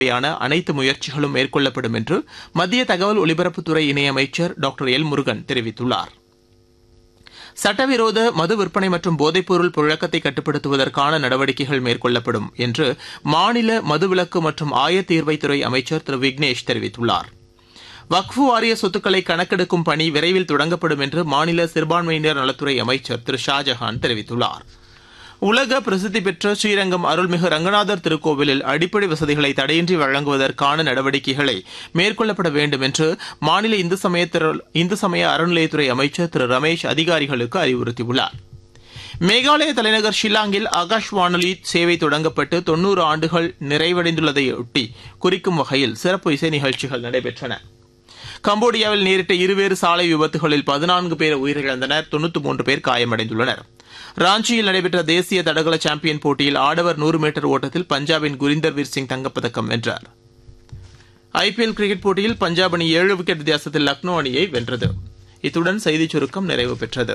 தேவையான அனைத்து முயற்சிகளும் மேற்கொள்ளப்படும் என்று மத்திய தகவல் ஒலிபரப்புத்துறை இணையமைச்சர் டாக்டர் எல் முருகன் தெரிவித்துள்ளார் சட்டவிரோத மது விற்பனை மற்றும் போதைப்பொருள் புழக்கத்தை கட்டுப்படுத்துவதற்கான நடவடிக்கைகள் மேற்கொள்ளப்படும் என்று மாநில மதுவிலக்கு மற்றும் ஆயத்தீர்வைத்துறை அமைச்சர் திரு விக்னேஷ் தெரிவித்துள்ளார் வக்ஃபு வாரிய சொத்துக்களை கணக்கெடுக்கும் பணி விரைவில் தொடங்கப்படும் என்று மாநில சிறுபான்மையினர் நலத்துறை அமைச்சர் திரு ஷாஜஹான் தெரிவித்துள்ளார் உலக பிரசித்தி பெற்ற ஸ்ரீரங்கம் அருள்மிகு ரங்கநாதர் திருக்கோவிலில் அடிப்படை வசதிகளை தடையின்றி வழங்குவதற்கான நடவடிக்கைகளை மேற்கொள்ளப்பட வேண்டும் என்று மாநில இந்து சமய இந்து சமய அறநிலையத்துறை அமைச்சர் திரு ரமேஷ் அதிகாரிகளுக்கு அறிவுறுத்தியுள்ளார் மேகாலய தலைநகர் ஷில்லாங்கில் ஆகாஷ் வானொலி சேவை தொடங்கப்பட்டு தொன்னூறு ஆண்டுகள் நிறைவடைந்துள்ளதையொட்டி குறிக்கும் வகையில் சிறப்பு இசை நிகழ்ச்சிகள் நடைபெற்றன கம்போடியாவில் நேரிட்ட இருவேறு சாலை விபத்துகளில் பதினான்கு பேர் உயிரிழந்தனர் தொன்னூற்று மூன்று பேர் காயமடைந்துள்ளனர் ராஞ்சியில் நடைபெற்ற தேசிய தடகள சாம்பியன் போட்டியில் ஆடவர் நூறு மீட்டர் ஓட்டத்தில் பஞ்சாபின் குரிந்தர்வீர் சிங் தங்கப்பதக்கம் வென்றார் ஐபிஎல் கிரிக்கெட் போட்டியில் பஞ்சாப் அணி ஏழு விக்கெட் வித்தியாசத்தில் லக்னோ அணியை வென்றது இத்துடன் செய்திச் சுருக்கம் நிறைவு பெற்றது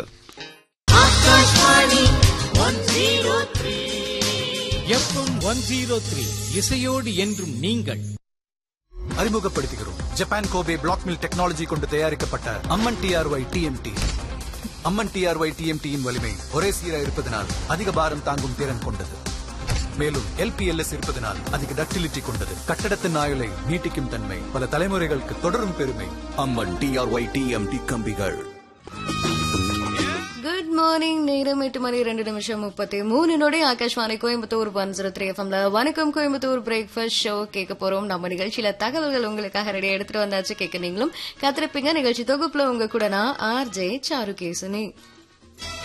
எஃப்எம் ஒன் ஜீரோ த்ரீ இசையோடு என்றும் நீங்கள் அறிமுகப்படுத்துகிறோம் Japan Kobe black mill technology கொண்டு தயாரிக்கப்பட்ட Amman TRY TMT Amman TRY டிஎம்டியின் வலிமை ஒரே சீராக இருப்பதனால் அதிக பாரம் தாங்கும் திறன் கொண்டது மேலும் எல்பிஎல்எஸ் இருப்பதனால் அதிக டக்டிலிட்டி கொண்டது கட்டடத்தின் ஆயுளை நீட்டிக்கும் தன்மை பல தலைமுறைகளுக்கு தொடரும் பெருமை அம்மன் டிஆர்ஒய் டிஎம்டி கம்பிகள் குட் மார்னிங் நேரம் எட்டு மணி ரெண்டு நிமிஷம் முப்பத்தி மூணு நொடி Akashvani Coimbatore one zero three எஃப்எம்ல வணக்கம் கோயம்புத்தூர் பிரேக்ஃபாஸ்ட் ஷோ கேட்க போறோம் நம்ம நிகழ்ச்சியில தகவல்கள் உங்களுக்காக ரெடி எடுத்துட்டு வந்தாச்சு கேட்க நீங்களும் காத்திருப்பீங்க நிகழ்ச்சி தொகுப்புல உங்க கூட நான் ஆர் ஜே சாருகேசனி